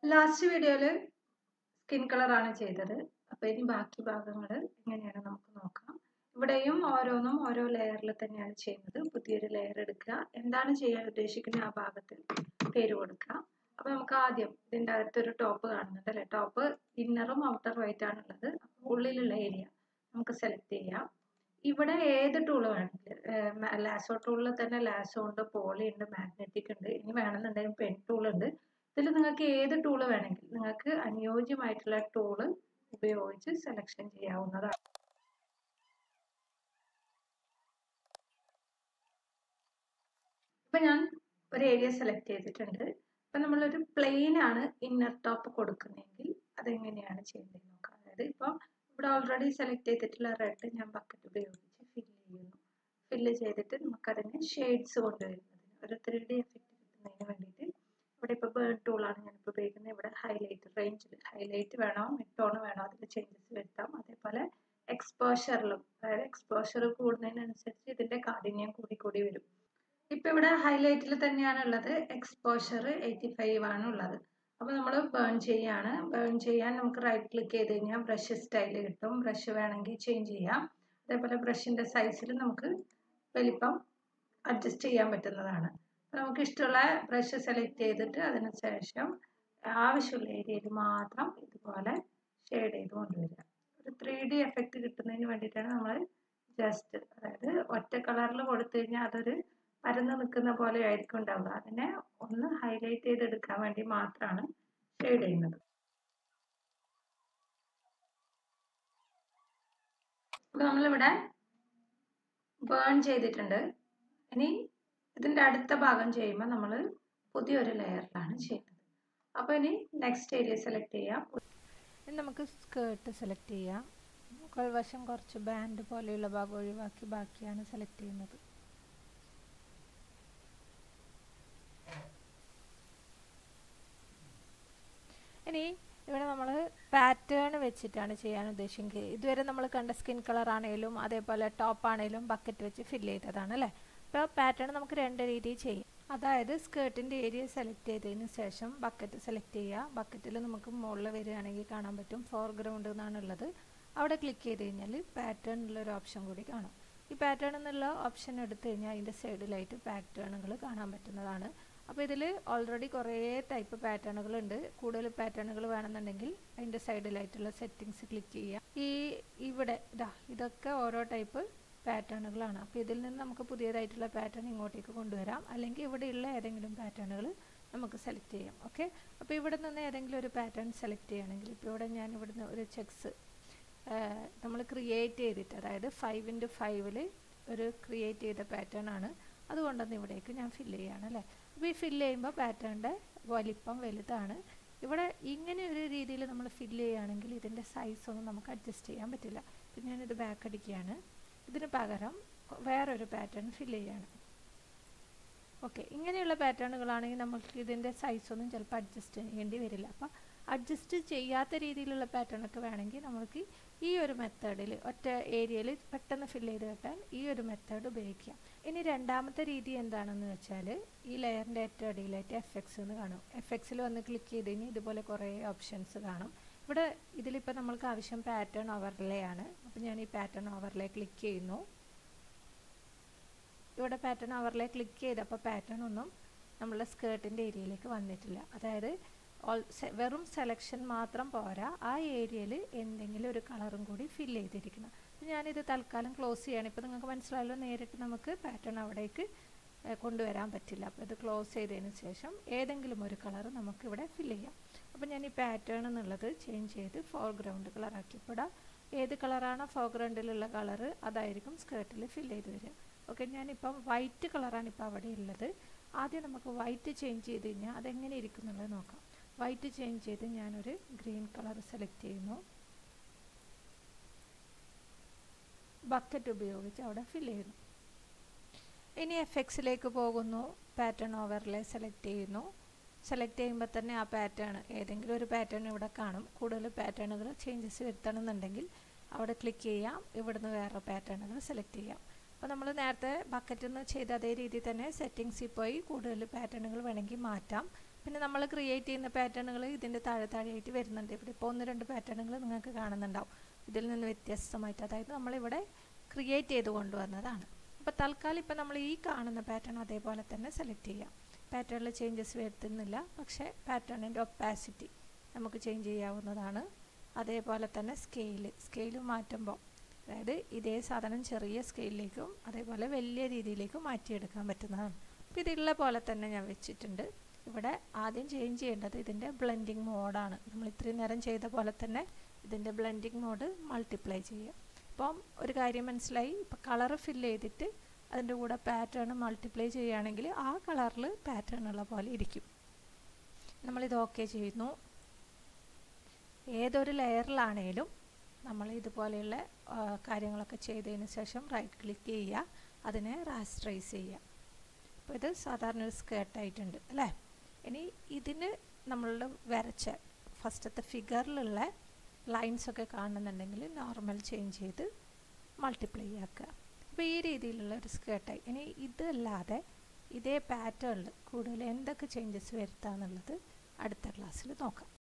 last വീഡിയോയിൽ skin കളറാണ് ചെയ്തത് അപ്പോൾ ഇനി ബാക്കി ഭാഗങ്ങൾ എങ്ങനെയാണ് നമുക്ക് നോക്കാം ഇവിടെയും ഓരോന്നും ഓരോ ലെയറിൽ തന്നെയാണ് ചെയ്യുന്നത് പുതിയൊരു ലെയർ എടുക്കുക എന്താണ് ചെയ്യാൻ ഉദ്ദേശിക്കുന്നത് ആ ഭാഗത്തിൽ പേര് കൊടുക്കുക അപ്പോൾ നമുക്ക് ആദ്യം ഇതിൻ്റെ അകത്തൊരു ടോപ്പ് കാണുന്നുണ്ട് അല്ലേ ടോപ്പ് ഇന്നറും ഔട്ടറും ആയിട്ടാണ് ഉള്ളത് അപ്പോൾ ഉള്ളിലുള്ള ഏരിയ നമുക്ക് സെലക്ട് ചെയ്യാം ഇവിടെ ഏത് ടൂൾ വേണമെങ്കിലും ലാസോ ടൂളിൽ തന്നെ ലാസോ ഉണ്ട് പോളി ഉണ്ട് മാഗ്നറ്റിക് ഉണ്ട് ഇനി വേണമെന്നുണ്ടെങ്കിൽ പെൻ ടൂൾ ഉണ്ട് ഇതിൽ നിങ്ങൾക്ക് ഏത് ടൂൾ വേണമെങ്കിൽ നിങ്ങൾക്ക് അനുയോജ്യമായിട്ടുള്ള ടൂള് ഉപയോഗിച്ച് സെലക്ഷൻ ചെയ്യാവുന്നതാണ് ഇപ്പം ഞാൻ ഒരു ഏരിയ സെലക്ട് ചെയ്തിട്ടുണ്ട് ഇപ്പം നമ്മളൊരു പ്ലെയിൻ ആണ് ഇന്നർ ടോപ്പ് കൊടുക്കുന്നതെങ്കിൽ അതെങ്ങനെയാണ് ചെയ്യേണ്ടത് നോക്കാം അതായത് ഇപ്പം ഇവിടെ ഓൾറെഡി സെലക്ട് ചെയ്തിട്ടുള്ള റെഡ് ഞാൻ ബക്കറ്റ് ഉപയോഗിച്ച് ഫില്ല് ചെയ്യുന്നു ഫില്ല് ചെയ്തിട്ട് നമുക്കതിന് ഷെയ്ഡ്സ് കൊണ്ടുവരുന്നതിന് ഒരു ത്രീ ഡി എഫക്റ്റ് കിട്ടുന്നതിന് വേണ്ടിയിട്ട് ഇവിടെ ഇപ്പോൾ ബേൺ ടൂളാണ് ഞാനിപ്പോൾ ഉപയോഗിക്കുന്നത് ഇവിടെ ഹൈലൈറ്റ് റേഞ്ചിൽ ഹൈലൈറ്റ് വേണോ മിഡ് ടോൺ വേണോ അതിൽ ചേഞ്ചസ് വരുത്താം അതേപോലെ എക്സ്പോഷറിലും അതായത് എക്സ്പോഷർ കൂടുന്നതിനനുസരിച്ച് ഇതിൻ്റെ കാഠിന്യം കൂടി കൂടി വരും ഇപ്പം ഇവിടെ ഹൈലൈറ്റിൽ തന്നെയാണ് ഉള്ളത് എക്സ്പോഷർ എയ്റ്റി ഫൈവ് ആണ് ഉള്ളത് അപ്പോൾ നമ്മൾ ബേൺ ചെയ്യാണ് ബേൺ ചെയ്യാൻ നമുക്ക് റൈറ്റ് ക്ലിക്ക് ചെയ്ത് കഴിഞ്ഞാൽ ബ്രഷ് സ്റ്റൈൽ കിട്ടും ബ്രഷ് വേണമെങ്കിൽ ചേഞ്ച് ചെയ്യാം അതേപോലെ ബ്രഷിൻ്റെ സൈസിൽ നമുക്ക് വലിപ്പം അഡ്ജസ്റ്റ് ചെയ്യാൻ പറ്റുന്നതാണ് നമുക്ക് ഇഷ്ടമുള്ള ബ്രഷ് സെലക്ട് ചെയ്തിട്ട് അതിന് ശേഷം ആവശ്യമുള്ള ഏരിയയിൽ മാത്രം ഇതുപോലെ ഷെയ്ഡ് ചെയ്ത് കൊണ്ടുവരിക ഒരു ത്രീ ഡി എഫക്റ്റ് കിട്ടുന്നതിന് വേണ്ടിയിട്ടാണ് നമ്മൾ ജസ്റ്റ് അതായത് ഒറ്റ കളറിൽ കൊടുത്തു കഴിഞ്ഞാൽ അതൊരു പരന്ന് നിൽക്കുന്ന പോലെ ആയിരിക്കും ഉണ്ടാവുക അതിനെ ഒന്ന് ഹൈലൈറ്റ് ചെയ്തെടുക്കാൻ വേണ്ടി മാത്രമാണ് ഷെയ്ഡ് ചെയ്യുന്നത് അപ്പോൾ നമ്മളിവിടെ ബേൺ ചെയ്തിട്ടുണ്ട് ഇനി ഇതിൻ്റെ അടുത്ത ഭാഗം ചെയ്യുമ്പോൾ നമ്മൾ പുതിയൊരു ലെയറിലാണ് ചെയ്യുന്നത് അപ്പോൾ ഇനി നെക്സ്റ്റ് ഏരിയ സെലക്ട് ചെയ്യാം ഇനി നമുക്ക് സ്കേർട്ട് സെലക്ട് ചെയ്യാം മുകൾ വശം കുറച്ച് ബാൻഡ് പോലെയുള്ള ഭാഗം ഒഴിവാക്കി ബാക്കിയാണ് സെലക്ട് ചെയ്യുന്നത് ഇനി ഇവിടെ നമ്മൾ പാറ്റേൺ വെച്ചിട്ടാണ് ചെയ്യാൻ ഉദ്ദേശിക്കുന്നത് ഇതുവരെ നമ്മൾ കണ്ട സ്കിൻ കളർ ആണെങ്കിലും അതേപോലെ ടോപ്പ് ആണെങ്കിലും ബക്കറ്റ് വെച്ച് ഫില്ല് ചെയ്തതാണ് അല്ലേ അപ്പോൾ പാറ്റേൺ നമുക്ക് രണ്ട് രീതിയിൽ ചെയ്യാം അതായത് സ്കേർട്ടിൻ്റെ ഏരിയ സെലക്ട് ചെയ്തതിന് ശേഷം ബക്കറ്റ് സെലക്ട് ചെയ്യുക ബക്കറ്റിൽ നമുക്ക് മുകളിൽ വരികയാണെങ്കിൽ കാണാൻ പറ്റും ഫോർഗ്രൗണ്ട് എന്നാണ് ഉള്ളത് അവിടെ ക്ലിക്ക് ചെയ്ത് കഴിഞ്ഞാൽ പാറ്റേൺ ഉള്ളൊരു ഓപ്ഷൻ കൂടി കാണും ഈ പാറ്റേൺ എന്നുള്ള ഓപ്ഷൻ എടുത്തു കഴിഞ്ഞാൽ അതിൻ്റെ സൈഡിലായിട്ട് പാറ്റേണുകൾ കാണാൻ പറ്റുന്നതാണ് അപ്പോൾ ഇതിൽ ഓൾറെഡി കുറേ ടൈപ്പ് പാറ്റേണുകൾ ഉണ്ട് കൂടുതൽ പാറ്റേണുകൾ വേണമെന്നുണ്ടെങ്കിൽ അതിൻ്റെ സൈഡിലായിട്ടുള്ള സെറ്റിങ്സ് ക്ലിക്ക് ചെയ്യുക ഈ ഇവിടെ ഇതാ ഇതൊക്കെ ഓരോ ടൈപ്പ് പാറ്റേണുകളാണ് അപ്പോൾ ഇതിൽ നിന്ന് നമുക്ക് പുതിയതായിട്ടുള്ള പാറ്റേൺ ഇങ്ങോട്ടേക്ക് കൊണ്ടുവരാം അല്ലെങ്കിൽ ഇവിടെയുള്ള ഏതെങ്കിലും പാറ്റേണുകൾ നമുക്ക് സെലക്ട് ചെയ്യാം ഓക്കെ അപ്പോൾ ഇവിടെ നിന്ന് ഏതെങ്കിലും ഒരു പാറ്റേൺ സെലക്ട് ചെയ്യുകയാണെങ്കിൽ ഇപ്പോൾ ഇവിടെ ഞാൻ ഇവിടുന്ന് ഒരു ചെക്സ് നമ്മൾ ക്രിയേറ്റ് ചെയ്തിട്ട് അതായത് ഫൈവ് ഇൻറ്റു ഫൈവിൽ ഒരു ക്രിയേറ്റ് ചെയ്ത പാറ്റേൺ ആണ് അതുകൊണ്ടൊന്ന് ഇവിടേക്ക് ഞാൻ ഫില്ല് ചെയ്യാണ് അല്ലേ അപ്പോൾ ഈ ഫില്ല് ചെയ്യുമ്പോൾ പാറ്റേണിൻ്റെ വലിപ്പം വലുതാണ് ഇവിടെ ഇങ്ങനെ ഒരു രീതിയിൽ നമ്മൾ ഫില്ല് ചെയ്യുകയാണെങ്കിൽ ഇതിൻ്റെ സൈസ് ഒന്നും നമുക്ക് അഡ്ജസ്റ്റ് ചെയ്യാൻ പറ്റില്ല ഇപ്പം ഞാനിത് ബാക്ക് അടിക്കുകയാണ് ഇതിന് പകരം വേറൊരു പാറ്റേൺ ഫില്ല് ചെയ്യാണ് ഓക്കെ ഇങ്ങനെയുള്ള പാറ്റേണുകളാണെങ്കിൽ നമുക്ക് ഇതിൻ്റെ സൈസൊന്നും ചിലപ്പോൾ അഡ്ജസ്റ്റ് ചെയ്യേണ്ടി വരില്ല അപ്പോൾ അഡ്ജസ്റ്റ് ചെയ്യാത്ത രീതിയിലുള്ള പാറ്റേൺ ഒക്കെ വേണമെങ്കിൽ നമുക്ക് ഈ ഒരു മെത്തേഡിൽ ഒറ്റ ഏരിയയിൽ പെട്ടെന്ന് ഫില്ല് ചെയ്ത് കിട്ടാൻ ഈ ഒരു മെത്തേഡ് ഉപയോഗിക്കാം ഇനി രണ്ടാമത്തെ രീതി എന്താണെന്ന് വെച്ചാൽ ഈ ലെയറിൻ്റെ ഏറ്റവും അടിയിലായിട്ട് എഫ് എക്സ് എന്ന് കാണും എഫ് എക്സിൽ വന്ന് ക്ലിക്ക് ചെയ്ത് കഴിഞ്ഞാൽ ഇതുപോലെ കുറേ ഓപ്ഷൻസ് കാണും ഇവിടെ ഇതിലിപ്പോൾ നമ്മൾക്ക് ആവശ്യം പാറ്റേൺ ഓവർലേ ആണ് അപ്പോൾ ഞാൻ ഈ പാറ്റേൺ ഓവർലേ ക്ലിക്ക് ചെയ്യുന്നു ഇവിടെ പാറ്റേൺ ഓവർലേ ക്ലിക്ക് ചെയ്തപ്പോൾ പാറ്റേൺ ഒന്നും നമ്മളുടെ സ്കേർട്ടിൻ്റെ ഏരിയയിലേക്ക് വന്നിട്ടില്ല അതായത് ഓൾ വെറും സെലക്ഷൻ മാത്രം പോരാ ആ ഏരിയയിൽ എന്തെങ്കിലും ഒരു കളറും കൂടി ഫില്ല് ചെയ്തിരിക്കണം ഞാനിത് തൽക്കാലം ക്ലോസ് ചെയ്യണം ഇപ്പോൾ നിങ്ങൾക്ക് മനസ്സിലായല്ലോ നേരിട്ട് നമുക്ക് പാറ്റേൺ അവിടേക്ക് കൊണ്ടുവരാൻ പറ്റില്ല അപ്പോൾ ഇത് ക്ലോസ് ചെയ്തതിന് ശേഷം ഏതെങ്കിലും ഒരു കളർ നമുക്കിവിടെ ഫില്ല് ചെയ്യാം അപ്പോൾ ഞാൻ ഈ പാറ്റേൺ എന്നുള്ളത് ചേഞ്ച് ചെയ്ത് ഫോർഗ്രൗണ്ട് കളറാക്കി ഇപ്പോൾ ഏത് കളറാണോ ഫോർഗ്രൗണ്ടിലുള്ള കളറ് അതായിരിക്കും സ്കേർട്ടിൽ ഫില്ല് ചെയ്ത് വരിക ഓക്കെ ഞാനിപ്പം വൈറ്റ് കളറാണ് ഇപ്പോൾ അവിടെ ഉള്ളത് ആദ്യം നമുക്ക് വൈറ്റ് ചേഞ്ച് ചെയ്ത് കഴിഞ്ഞാൽ അതെങ്ങനെ ഇരിക്കും എന്നുള്ളത് നോക്കാം വൈറ്റ് ചേഞ്ച് ചെയ്ത് ഞാനൊരു ഗ്രീൻ കളർ സെലക്ട് ചെയ്യുന്നു ബക്കറ്റ് ഉപയോഗിച്ച് അവിടെ ഫില്ല് ചെയ്യുന്നു ഇനി എഫ് എക്സിലേക്ക് പോകുന്നു പാറ്റേൺ ഓവറിലെ സെലക്ട് ചെയ്യുന്നു സെലക്ട് ചെയ്യുമ്പോൾ തന്നെ ആ പാറ്റേൺ ഏതെങ്കിലും ഒരു പാറ്റേൺ ഇവിടെ കാണും കൂടുതൽ പാറ്റേണുകൾ ചേഞ്ചസ് വരുത്തണമെന്നുണ്ടെങ്കിൽ അവിടെ ക്ലിക്ക് ചെയ്യാം ഇവിടുന്ന് വേറെ പാറ്റേണുകൾ സെലക്ട് ചെയ്യാം അപ്പോൾ നമ്മൾ നേരത്തെ ബക്കറ്റിൽ നിന്ന് ചെയ്ത അതേ രീതിയിൽ തന്നെ സെറ്റിങ്സിൽ പോയി കൂടുതൽ പാറ്റേണുകൾ വേണമെങ്കിൽ മാറ്റാം പിന്നെ നമ്മൾ ക്രിയേറ്റ് ചെയ്യുന്ന പാറ്റേണുകൾ ഇതിൻ്റെ താഴെ താഴെയായിട്ട് വരുന്നുണ്ട് ഇവിടെ ഇപ്പോൾ ഒന്ന് രണ്ട് പാറ്റേണുകൾ നിങ്ങൾക്ക് കാണുന്നുണ്ടാവും ഇതിൽ നിന്ന് വ്യത്യസ്തമായിട്ട് അതായത് നമ്മളിവിടെ ക്രിയേറ്റ് ചെയ്ത് കൊണ്ടുവന്നതാണ് അപ്പോൾ തൽക്കാലം ഇപ്പോൾ നമ്മൾ ഈ കാണുന്ന പാറ്റേൺ അതേപോലെ തന്നെ സെലക്ട് ചെയ്യാം പാറ്റേണിൽ ചേഞ്ചസ് വരുത്തുന്നില്ല പക്ഷേ പാറ്റേണിൻ്റെ ഒപ്പാസിറ്റി നമുക്ക് ചേഞ്ച് ചെയ്യാവുന്നതാണ് അതേപോലെ തന്നെ സ്കെയില് സ്കെയില് മാറ്റുമ്പോൾ അതായത് ഇതേ സാധനം ചെറിയ സ്കെയിലിലേക്കും അതേപോലെ വലിയ രീതിയിലേക്കും മാറ്റിയെടുക്കാൻ പറ്റുന്നതാണ് അപ്പോൾ ഇതിലുള്ള പോലെ തന്നെ ഞാൻ വെച്ചിട്ടുണ്ട് ഇവിടെ ആദ്യം ചേഞ്ച് ചെയ്യേണ്ടത് ഇതിൻ്റെ ബ്ലെൻഡിങ് മോഡാണ് നമ്മൾ ഇത്രയും നേരം ചെയ്ത പോലെ തന്നെ ഇതിൻ്റെ ബ്ലെൻഡിങ് മോഡ് മൾട്ടിപ്ലൈ ചെയ്യുക അപ്പം ഒരു കാര്യം മനസ്സിലായി ഇപ്പോൾ കളർ ഫില്ല് ചെയ്തിട്ട് അതിൻ്റെ കൂടെ പാറ്റേൺ മൾട്ടിപ്ലൈ ചെയ്യുകയാണെങ്കിൽ ആ കളറിൽ പാറ്റേൺ ഉള്ള പോലെ ഇരിക്കും നമ്മളിത് ഓക്കെ ചെയ്യുന്നു ഏതൊരു ലെയറിലാണേലും നമ്മൾ ഇതുപോലെയുള്ള കാര്യങ്ങളൊക്കെ ചെയ്തതിന് ശേഷം റൈറ്റ് ക്ലിക്ക് ചെയ്യുക അതിനെ റാസ്റ്ററൈസ് ചെയ്യുക അപ്പോൾ ഇത് സാധാരണ ഒരു സ്കേർട്ടായിട്ടുണ്ട് അല്ലേ ഇനി ഇതിന് നമ്മൾ വരച്ച ഫസ്റ്റത്തെ ഫിഗറിലുള്ള ലൈൻസൊക്കെ കാണുന്നുണ്ടെങ്കിൽ നോർമൽ ചേഞ്ച് ചെയ്ത് മൾട്ടിപ്ലൈ ആക്കുക അപ്പോൾ ഈ രീതിയിലുള്ള ഒരു സ്കേർട്ടായി ഇനി ഇതല്ലാതെ ഇതേ പാറ്റേണിൽ കൂടുതൽ എന്തൊക്കെ ചേഞ്ചസ് വരുത്താന്നുള്ളത് അടുത്ത ക്ലാസ്സിൽ നോക്കാം